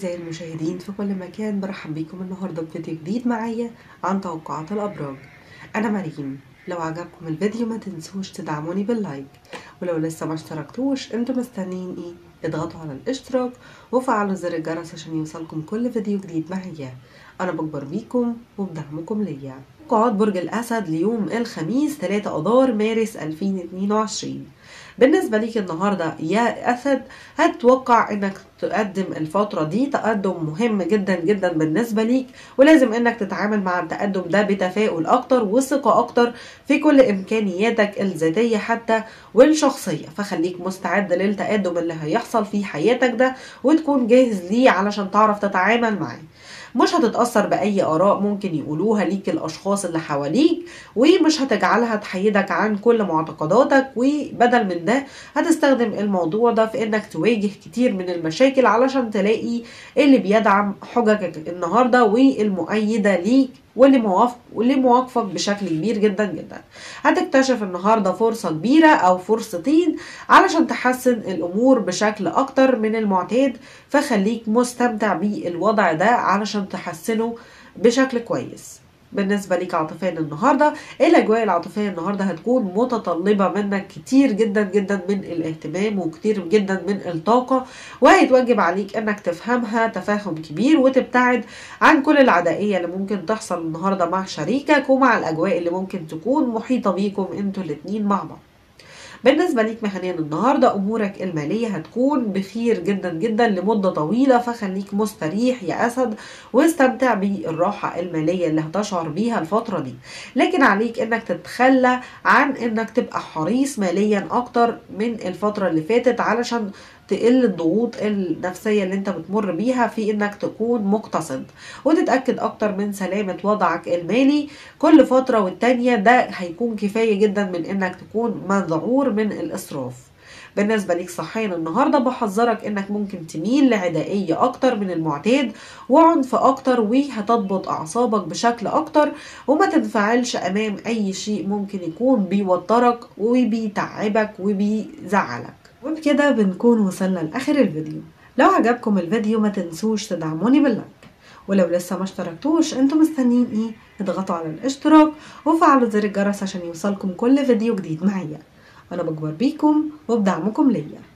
أعزائي المشاهدين في كل مكان برحب بيكم النهاردة بفيديو جديد معايا عن توقعات الأبراج أنا مريم لو عجبكم الفيديو ما تنسوش تدعموني باللايك ولو لسه ما اشتركتوش انتوا مستنيين ايه اضغطوا على الاشتراك وفعلوا زر الجرس عشان يوصلكم كل فيديو جديد معايا أنا بكبر بيكم وبدعمكم ليا توقعات برج الأسد ليوم الخميس 3 أذار مارس 2022 بالنسبة ليك النهاردة يا أسد هتوقع انك تقدم الفترة دي تقدم مهم جدا جدا بالنسبة ليك ولازم انك تتعامل مع التقدم ده بتفاؤل اكتر وثقة اكتر في كل امكانياتك الذاتية حتى والشخصية فخليك مستعد للتقدم اللي هيحصل في حياتك ده وتكون جاهز ليه علشان تعرف تتعامل معاه مش هتتأثر بأي آراء ممكن يقولوها ليك الأشخاص اللي حواليك ومش هتجعلها تحيدك عن كل معتقداتك وبدل من ده هتستخدم الموضوع ده في إنك تواجه كتير من المشاكل علشان تلاقي اللي بيدعم حججك النهارده والمؤيدة ليك واللي موافق واللي موافقك بشكل كبير جدا جدا هتكتشف النهارده فرصه كبيره او فرصتين علشان تحسن الامور بشكل اكتر من المعتاد فخليك مستمتع بالوضع ده علشان تحسنه بشكل كويس بالنسبة ليك عاطفيا النهاردة الأجواء العاطفية النهاردة هتكون متطلبة منك كتير جدا جدا من الاهتمام وكتير جدا من الطاقة وهيتوجب عليك انك تفهمها تفاهم كبير وتبتعد عن كل العدائية اللي ممكن تحصل النهاردة مع شريكك ومع الأجواء اللي ممكن تكون محيطة بيكم انتوا الاتنين مع بعض بالنسبة ليك مهنيا النهاردة أمورك المالية هتكون بخير جدا جدا لمدة طويلة فخليك مستريح يا أسد واستمتع بالراحة المالية اللي هتشعر بيها الفترة دي لكن عليك انك تتخلى عن انك تبقى حريص ماليا اكتر من الفترة اللي فاتت علشان تقل الضغوط النفسية اللي انت بتمر بيها في انك تكون مقتصد وتتأكد اكتر من سلامة وضعك المالي كل فترة والتانية ده هيكون كفاية جدا من انك تكون مذعور من الاسراف بالنسبة ليك صحيا النهاردة بحذرك انك ممكن تميل لعدائية اكتر من المعتاد وعنف اكتر وهتضبط اعصابك بشكل اكتر وما تنفعلش امام اي شيء ممكن يكون بيوترك وبيتعبك وبيزعلك وبكده بنكون وصلنا لاخر الفيديو لو عجبكم الفيديو ما تنسوش تدعموني باللايك ولو لسه ما اشتركتوش انتوا مستنيين ايه اضغطوا على الاشتراك وفعلوا زر الجرس عشان يوصلكم كل فيديو جديد معايا انا بكبر بيكم وبدعمكم ليا